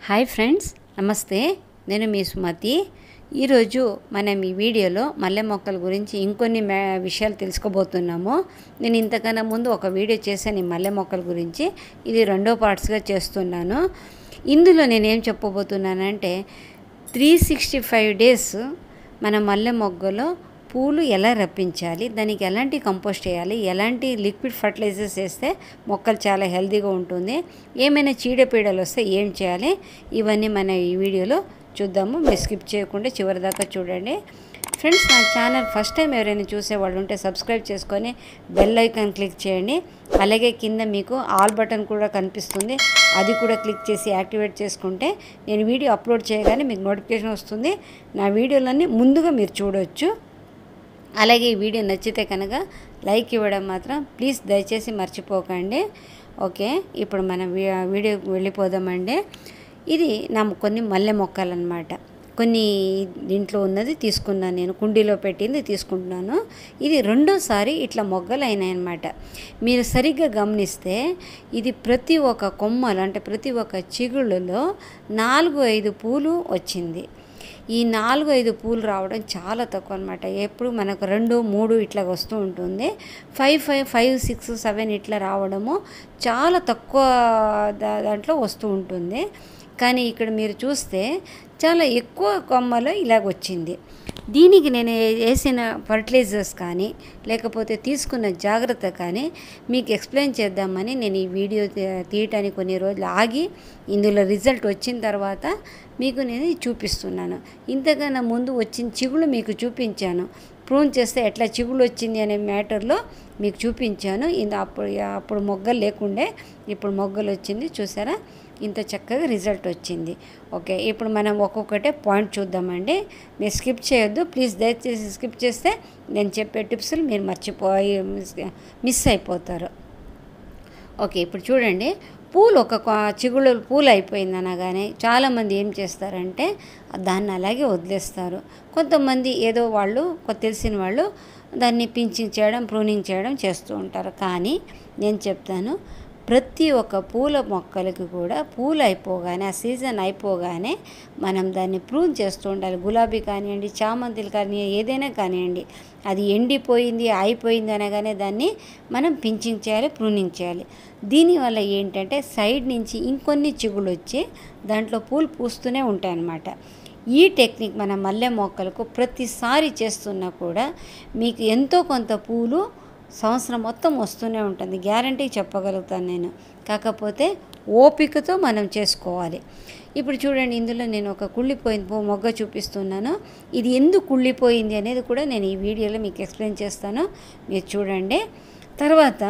hi friends నమస్తే నేను మీ సుమతి ఈరోజు మనం ఈ వీడియోలో మల్లె మొక్కల గురించి ఇంకొన్ని మే- విషయాలు తెలుసుకోబోతున్నాము నేను ఇంతకన్నా ముందు ఒక వీడియో చేశాను ఈ మల్లె మొక్కల గురించి ఇది రెండో పార్ట్స్గా చేస్తున్నాను ఇందులో నేనేం చెప్పబోతున్నానంటే త్రీ సిక్స్టీ ఫైవ్ డేస్ మన మల్లె మొగ్గలో పూలు ఎలా రప్పించాలి దానికి ఎలాంటి కంపోస్ట్ వేయాలి ఎలాంటి లిక్విడ్ ఫర్టిలైజర్స్ వేస్తే మొక్కలు చాలా హెల్తీగా ఉంటుంది ఏమైనా చీడపీడలు వస్తే ఏం చేయాలి ఇవన్నీ మన ఈ వీడియోలో చూద్దాము మీరు స్కిప్ చేయకుండా చివరి దాకా చూడండి ఫ్రెండ్స్ నా ఛానల్ ఫస్ట్ టైం ఎవరైనా చూసేవాళ్ళు ఉంటే సబ్స్క్రైబ్ చేసుకొని బెల్ ఐకాన్ క్లిక్ చేయండి అలాగే కింద మీకు ఆల్ బటన్ కూడా కనిపిస్తుంది అది కూడా క్లిక్ చేసి యాక్టివేట్ చేసుకుంటే నేను వీడియో అప్లోడ్ చేయగానే మీకు నోటిఫికేషన్ వస్తుంది నా వీడియోలన్నీ ముందుగా మీరు చూడవచ్చు అలాగే ఈ వీడియో నచ్చితే కనుక లైక్ ఇవ్వడం మాత్రం ప్లీజ్ దయచేసి మర్చిపోకండి ఓకే ఇప్పుడు మనం వీ- వీడియోకి వెళ్ళిపోదామండి ఇది నా కొన్ని మల్లె మొక్కలు అనమాట కొన్ని దీంట్లో ఉన్నది తీసుకున్నాను నేను కుండీలో పెట్టింది తీసుకుంటున్నాను ఇది రెండోసారి ఇట్లా మొగ్గలు అయినాయి అనమాట మీరు సరిగ్గా గమనిస్తే ఇది ప్రతి ఒక్క కొమ్మలు అంటే ప్రతి ఒక్క చిగుళ్ళలో నాలుగు ఐదు పూలు వచ్చింది ఈ నాలుగు ఐదు పూలు రావడం చాలా తక్కువ అనమాట ఎప్పుడు మనకు రెండు మూడు ఇట్లా వస్తూ ఉంటుంది five five five six seven ఇట్లా రావడము చాలా తక్కువ దా- దాంట్లో వస్తూ ఉంటుంది కానీ ఇక్కడ మీరు చూస్తే చాలా ఎక్కువ కొమ్మలో ఇలాగ వచ్చింది దీనికి నేను వేసిన ఫర్టిలైజర్స్ కానీ లేకపోతే తీసుకున్న జాగ్రత్త కానీ మీకు ఎక్స్ప్లెయిన్ చేద్దామని నేను ఈ వీడియో తీ- తీయటానికి కొన్ని రోజులు ఆగి ఇందులో రిజల్ట్ వచ్చిన తర్వాత మీకు నేను ఇది చూపిస్తున్నాను ఇంతకన్నా ముందు వచ్చిన చిగుళ్ళు మీకు చూపించాను ప్రూన్ చేస్తే ఎట్లా చిగుళ్ళు వచ్చింది అనే మ్యాటర్లో మీకు చూపించాను ఇంత అప్పుడు అప్పుడు మొగ్గలు లేకుండే ఇప్పుడు మొగ్గలు వచ్చింది చూసారా ఇంత చక్కగా రిజల్ట్ వచ్చింది ఓకే ఇప్పుడు మనం ఒక్కొక్కటే పాయింట్ చూద్దామండి మీరు స్కిప్ చేయొద్దు ప్లీజ్ దయచేసి స్కిప్ చేస్తే నేను చెప్పే టిప్స్లు మీరు మర్చిపోయి మిస్ మిస్ అయిపోతారు ఓకే ఇప్పుడు చూడండి పూలు ఒక కొ- చిగుళ్ళు పూలు అయిపోయింది అనగానే చాలామంది ఏం చేస్తారంటే దాన్ని అలాగే వదిలేస్తారు కొంతమంది ఏదో వాళ్ళు కొ- తెలిసిన వాళ్ళు దాన్ని పించింగ్ చేయడం ప్రూనింగ్ చేయడం చేస్తూ ఉంటారు కానీ నేను చెప్తాను ప్రతి ఒక్క పూల మొక్కలకి కూడా పూలు అయిపోగానే ఆ సీజన్ అయిపోగానే మనం దాన్ని ప్రూన్ చేస్తూ ఉండాలి గులాబీ కానివ్వండి చామంతులు కానీ ఏదైనా కానివ్వండి అది ఎండిపోయింది అయిపోయింది అనగానే దాన్ని మనం పించింగ్ చేయాలి ప్రూనింగ్ చేయాలి దీనివల్ల ఏంటంటే సైడ్ నుంచి ఇంకొన్ని చిగుళ్ళు వచ్చి దాంట్లో పూలు పూస్తూనే ఉంటాయి అన్నమాట ఈ టెక్నిక్ మన మల్లె మొక్కలకు ప్రతిసారి చేస్తున్నా కూడా మీకు ఎంతో కొంత పూలు సంవత్సరం మొత్తం వస్తూనే ఉంటుంది గ్యారంటీ చెప్పగలుగుతాను నేను కాకపోతే ఓపికతో మనం చేసుకోవాలి ఇప్పుడు చూడండి ఇందులో నేను ఒక కుళ్ళిపోయిన పూ మొగ్గ చూపిస్తున్నాను ఇది ఎందుకు కుళ్ళిపోయింది అనేది కూడా నేను ఈ వీడియోలో మీకు ఎక్స్ప్లెయిన్ చేస్తాను మీరు చూడండి తర్వాత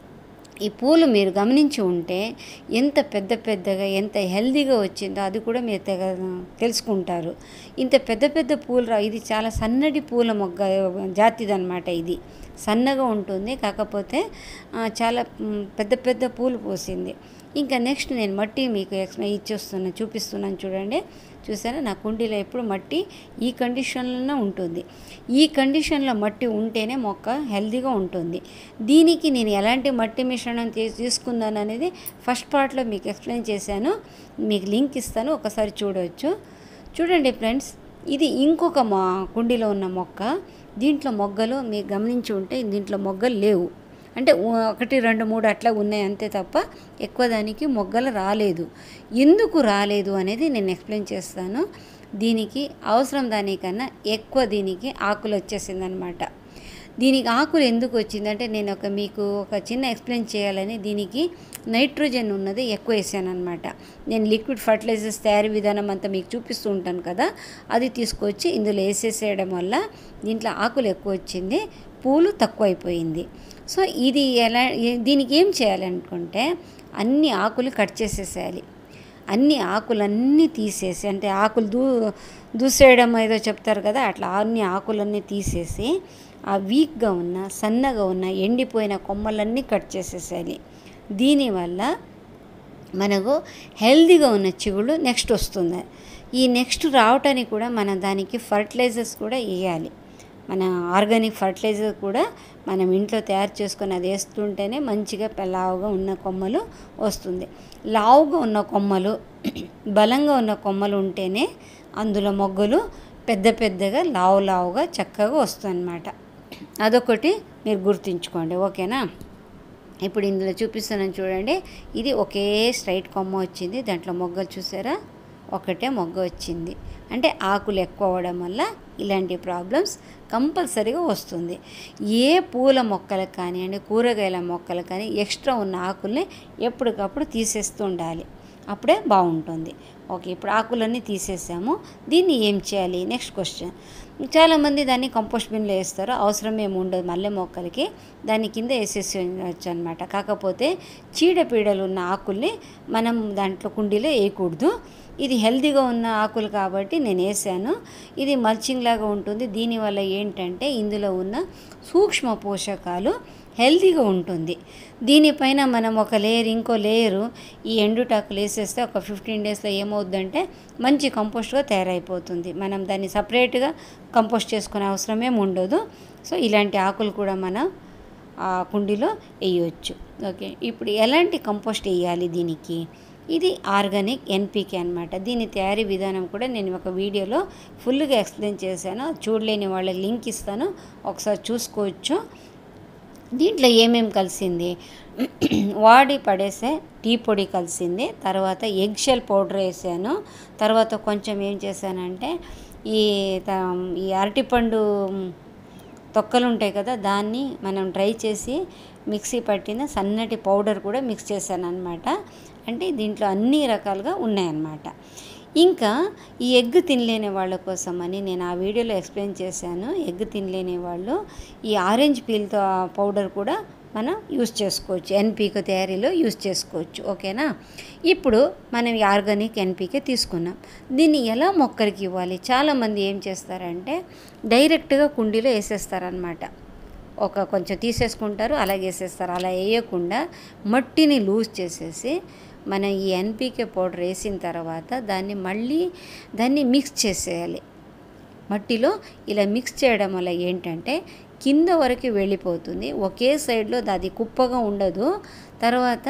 ఈ పూలు మీరు గమనించి ఉంటే ఎంత పెద్ద పెద్దగా ఎంత హెల్దీగా వచ్చిందో అది కూడా మీరు తెగ తెలుసుకుంటారు ఇంత పెద్ద పెద్ద పూలు రా ఇది చాలా సన్నటి పూల మొగ్గ జాతిదన్నమాట ఇది సన్నగా ఉంటుంది కాకపోతే ఆ, చాలా మ్, పెద్ద పెద్ద పూలు పూసింది ఇంకా నెక్స్ట్ నేను మట్టి మీకు ఎక్స్ప్లెయిన్ ఇచ్చేస్తున్నా చూపిస్తున్నాను చూడండి చూసారా నా కుండీలో ఎప్పుడు మట్టి ఈ కండిషన్లోనే ఉంటుంది ఈ కండిషన్లో మట్టి ఉంటేనే మొక్క హెల్తీగా ఉంటుంది దీనికి నేను ఎలాంటి మట్టి మిశ్రణం తీ- తీసుకున్నాను అనేది ఫస్ట్ పార్ట్లో మీకు ఎక్స్ప్లెయిన్ చేశాను మీకు లింక్ ఇస్తాను ఒకసారి చూడవచ్చు చూడండి ఫ్రెండ్స్ ఇది ఇంకొక మా కుండీలో ఉన్న మొక్క దీంట్లో మొగ్గలు మీరు గమనించి ఉంటే దీంట్లో మొగ్గలు లేవు అంటే ఉ- ఒకటి రెండు మూడు అట్లా ఉన్నాయి అంతే తప్ప ఎక్కువ దానికి మొగ్గలు రాలేదు ఎందుకు రాలేదు అనేది నేను ఎక్స్ప్లెయిన్ చేస్తాను దీనికి అవసరం దానికన్నా ఎక్కువ దీనికి ఆకులు వచ్చేసిందనమాట దీనికి ఆకులు ఎందుకు వచ్చిందంటే నేను ఒక మీకు ఒక చిన్న ఎక్స్ప్లెయిన్ చేయాలని దీనికి నైట్రోజన్ ఉన్నది ఎక్కువ వేసాను అనమాట నేను లిక్విడ్ ఫర్టిలైజర్స్ తయారీ విధానం అంతా మీకు చూపిస్తూ ఉంటాను కదా అది తీసుకొచ్చి ఇందులో వేసేసేయడం వల్ల దీంట్లో ఆకులు ఎక్కువ వచ్చింది పూలు తక్కువ అయిపోయింది సో ఇది ఎలా ఏ- దీనికి ఏం చేయాలనుకుంటే అన్ని ఆకులు కట్ చేసేసేయాలి అన్ని ఆకులన్నీ తీసేసి అంటే ఆకులు దూ దూసేయడం ఏదో చెప్తారు కదా అట్లా అన్ని ఆకులన్నీ తీసేసి ఆ వీక్గా ఉన్న సన్నగా ఉన్న ఎండిపోయిన కొమ్మలన్నీ కట్ చేసేసేయాలి దీనివల్ల మనకు హెల్దీగా ఉన్న చిగుళ్ళు నెక్స్ట్ వస్తుంది ఈ నెక్స్ట్ రావటానికి కూడా మనం దానికి ఫర్టిలైజర్స్ కూడా వేయాలి మన ఆర్గానిక్ ఫర్టిలైజర్ కూడా మనం ఇంట్లో తయారు చేసుకొని అది వేస్తుంటేనే మంచిగా లావుగా ఉన్న కొమ్మలు వస్తుంది లావుగా ఉన్న కొమ్మలు బలంగా ఉన్న కొమ్మలు ఉంటేనే అందులో మొగ్గలు పెద్ద పెద్దగా లావు లావుగా చక్కగా వస్తుందన్నమాట అదొకటి మీరు గుర్తుంచుకోండి ఓకేనా ఇప్పుడు ఇందులో చూపిస్తున్నాను చూడండి ఇది ఒకే స్ట్రైట్ కొమ్మ వచ్చింది దాంట్లో మొగ్గలు చూసారా ఒకటే మొగ్గ వచ్చింది అంటే ఆకులు ఎక్కువ అవ్వడం వల్ల ఇలాంటి ప్రాబ్లమ్స్ కంపల్సరీగా వస్తుంది ఏ పూల మొక్కలకు కానివ్వండి కూరగాయల మొక్కలు కానీ ఎక్స్ట్రా ఉన్న ఆకుల్ని ఎప్పటికప్పుడు తీసేస్తూ ఉండాలి అప్పుడే బాగుంటుంది ఓకే ఇప్పుడు ఆకులన్నీ తీసేసాము దీన్ని ఏం చేయాలి నెక్స్ట్ క్వశ్చన్ చాలామంది దాన్ని కంపోస్ట్ బిన్లో వేస్తారు అవసరం ఏమి ఉండదు మల్లె మొక్కలకి దాని కింద వేసేసి అనమాట కాకపోతే చీడపీడలు ఉన్న ఆకుల్ని మనం దాంట్లో కుండీలో వేయకూడదు ఇది హెల్తీగా ఉన్న ఆకులు కాబట్టి నేను వేసాను ఇది మల్చింగ్ లాగా ఉంటుంది దీనివల్ల ఏంటంటే ఇందులో ఉన్న సూక్ష్మ పోషకాలు హెల్తీగా ఉంటుంది దీనిపైన మనం ఒక లేయర్ ఇంకో లేయరు ఈ ఎండుటాకులు వేసేస్తే ఒక ఫిఫ్టీన్ డేస్లో ఏమవుద్దంటే మంచి కంపోస్ట్గా తయారైపోతుంది మనం దాన్ని సపరేట్గా కంపోస్ట్ చేసుకునే అవసరం ఏమి ఉండదు సో ఇలాంటి ఆకులు కూడా మనం ఆ కుండీలో వేయవచ్చు ఓకే ఇప్పుడు ఎలాంటి కంపోస్ట్ వేయాలి దీనికి ఇది ఆర్గానిక్ ఎన్పికే అనమాట దీని తయారీ విధానం కూడా నేను ఒక వీడియోలో ఫుల్గా ఎక్స్ప్లెయిన్ చేశాను చూడలేని వాళ్ళకి లింక్ ఇస్తాను ఒకసారి చూసుకోవచ్చు దీంట్లో ఏమేమి కలిసింది వాడి పడేసే టీ పొడి కలిసింది తర్వాత ఎగ్ షెల్ పౌడర్ వేసాను తర్వాత కొంచెం ఏం చేశానంటే ఈ త- ఈ అరటిపండు తొక్కలు ఉంటాయి కదా దాన్ని మనం డ్రై చేసి మిక్సీ పట్టిన సన్నటి పౌడర్ కూడా మిక్స్ చేశాను అనమాట అంటే దీంట్లో అన్ని రకాలుగా ఉన్నాయన్నమాట ఇంకా ఈ ఎగ్ తినలేని వాళ్ళ కోసమని నేను ఆ వీడియోలో ఎక్స్ప్లెయిన్ చేశాను ఎగ్ తినలేని వాళ్ళు ఈ ఆరెంజ్ పీల్తో పౌడర్ కూడా మనం యూస్ చేసుకోవచ్చు ఎన్పీకే తయారీలో యూస్ చేసుకోవచ్చు ఓకేనా ఇప్పుడు మనం ఈ ఆర్గానిక్ ఎన్పీకే తీసుకున్నాం దీన్ని ఎలా మొక్కలకి ఇవ్వాలి చాలామంది ఏం చేస్తారంటే డైరెక్ట్గా కుండీలో వేసేస్తారనమాట ఒక కొంచెం తీసేసుకుంటారు అలాగే వేసేస్తారు అలా వేయకుండా మట్టిని లూజ్ చేసేసి మనం ఈ ఎన్పీకే పౌడర్ వేసిన తర్వాత దాన్ని మళ్ళీ దాన్ని మిక్స్ చేసేయాలి మట్టిలో ఇలా మిక్స్ చేయడం వల్ల ఏంటంటే కింద వరకు వెళ్ళిపోతుంది ఒకే సైడ్లో అది కుప్పగా ఉండదు తర్వాత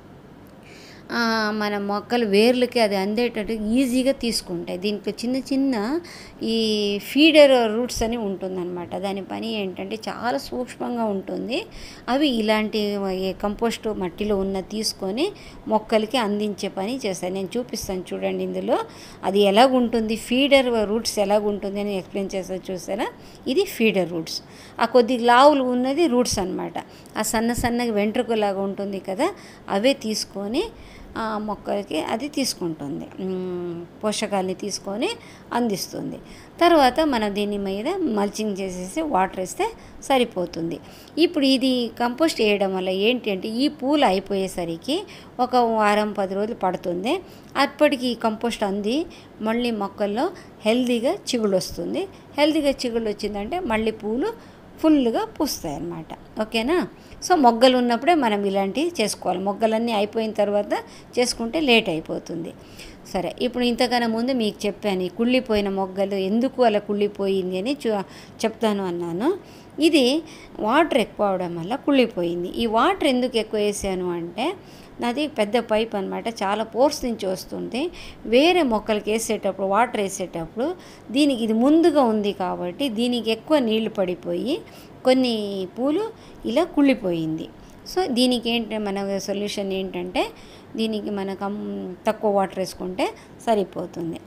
ఆ, మన మొక్కలు వేర్లకి అది అందేటట్టు ఈజీగా తీసుకుంటాయి దీంట్లో చిన్న చిన్న ఈ ఫీడర్ రూట్స్ అని ఉంటుందన్నమాట దాని పని ఏంటంటే చాలా సూక్ష్మంగా ఉంటుంది అవి ఇలాంటి ఏ కంపోస్ట్ మట్టిలో ఉన్న తీసుకొని మొక్కలకి అందించే పని చేస్తాయి నేను చూపిస్తాను చూడండి ఇందులో అది ఎలాగుంటుంది ఫీడర్ రూట్స్ ఎలాగుంటుంది అని ఎక్స్ప్లెయిన్ చేస్తాను చూసారా ఇది ఫీడర్ రూట్స్ ఆ కొద్ది లావులు ఉన్నది రూట్స్ అన్నమాట ఆ సన్న సన్నగా వెంట్రుకలాగా ఉంటుంది కదా అవే తీసుకొని ఆ మొక్కలకి అది తీసుకుంటుంది మ్, పోషకాలని తీసుకొని అందిస్తుంది తర్వాత మనం దీని మీద మల్చింగ్ చేసేసి వాటర్ వేస్తే సరిపోతుంది ఇప్పుడు ఇది కంపోస్ట్ వేయడం వల్ల ఏంటి అంటే ఈ పూలు అయిపోయేసరికి ఒక వారం పది రోజులు పడుతుంది అప్పటికి ఈ కంపోస్ట్ అంది మళ్ళీ మొక్కల్లో హెల్తీగా చిగుళ్ళు వస్తుంది హెల్తీగా చిగుళ్ళు వచ్చిందంటే మళ్ళీ పూలు ఫుల్గా పూస్తాయి అన్నమాట ఓకేనా సో మొగ్గలు ఉన్నప్పుడే మనం ఇలాంటివి చేసుకోవాలి మొగ్గలన్నీ అయిపోయిన తర్వాత చేసుకుంటే లేట్ అయిపోతుంది సరే ఇప్పుడు ఇంతకన్నా ముందు మీకు చెప్పాను ఈ కుళ్ళిపోయిన మొగ్గలు ఎందుకు అలా కుళ్ళిపోయింది అని చూ చెప్తాను అన్నాను ఇది వాటర్ ఎక్కువ అవడం వల్ల కుళ్ళిపోయింది ఈ వాటర్ ఎందుకు ఎక్కువ వేసాను అంటే నాది పెద్ద పైప్ అనమాట చాలా పోర్స్ నుంచి వస్తుంది వేరే మొక్కలకి వేసేటప్పుడు వాటర్ వేసేటప్పుడు దీనికి ఇది ముందుగా ఉంది కాబట్టి దీనికి ఎక్కువ నీళ్లు పడిపోయి కొన్ని పూలు ఇలా కుళ్ళిపోయింది సో దీనికి ఏంటి మన సొల్యూషన్ ఏంటంటే దీనికి మన కం తక్కువ వాటర్ వేసుకుంటే సరిపోతుంది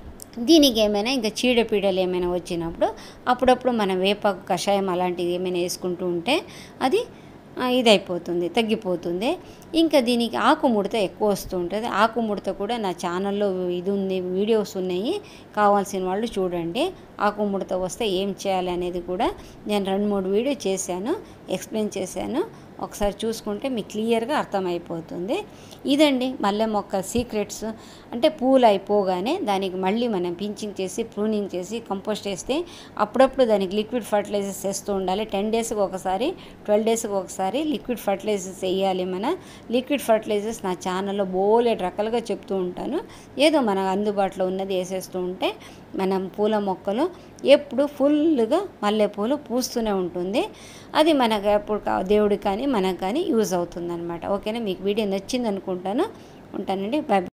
దీనికి ఏమైనా ఇంకా చీడపీడలు ఏమైనా వచ్చినప్పుడు అప్పుడప్పుడు మన వేపాకు కషాయం అలాంటివి ఏమైనా వేసుకుంటూ ఉంటే అది ఆ, ఇదైపోతుంది తగ్గిపోతుంది ఇంకా దీనికి ఆకు ముడత ఎక్కువ వస్తూ ఉంటుంది ఆకు ముడత కూడా నా ఛానల్లో ఇది ఉంది వీడియోస్ ఉన్నాయి కావాల్సిన వాళ్ళు చూడండి ఆకు ముడత వస్తే ఏం చేయాలి అనేది కూడా నేను రెండు మూడు వీడియో చేశాను ఎక్స్ప్లెయిన్ చేశాను ఒకసారి చూసుకుంటే మీకు క్లియర్గా అర్థమైపోతుంది ఇదండి మల్లె మొక్క సీక్రెట్స్ అంటే పూలు అయిపోగానే దానికి మళ్ళీ మనం పించింగ్ చేసి ప్రూనింగ్ చేసి కంపోస్ట్ వేస్తే అప్పుడప్పుడు దానికి లిక్విడ్ ఫర్టిలైజర్స్ వేస్తూ ఉండాలి టెన్ డేస్కి ఒకసారి ట్వెల్వ్ డేస్కి ఒకసారి లిక్విడ్ ఫర్టిలైజర్స్ వేయాలి మన లిక్విడ్ ఫర్టిలైజర్స్ నా ఛానల్లో బోలెడ్ రకాలుగా చెప్తూ ఉంటాను ఏదో మనకు అందుబాటులో ఉన్నది వేసేస్తూ ఉంటే మనం పూల మొక్కలు ఎప్పుడు ఫుల్గా మల్లెపూలు పూస్తూనే ఉంటుంది అది మనకు ఎప్పుడు కా- దేవుడికి కానీ మనకు కానీ యూజ్ అవుతుంది అనమాట ఓకేనా మీకు వీడియో నచ్చింది అనుకుంటాను ఉంటానండి బాయ్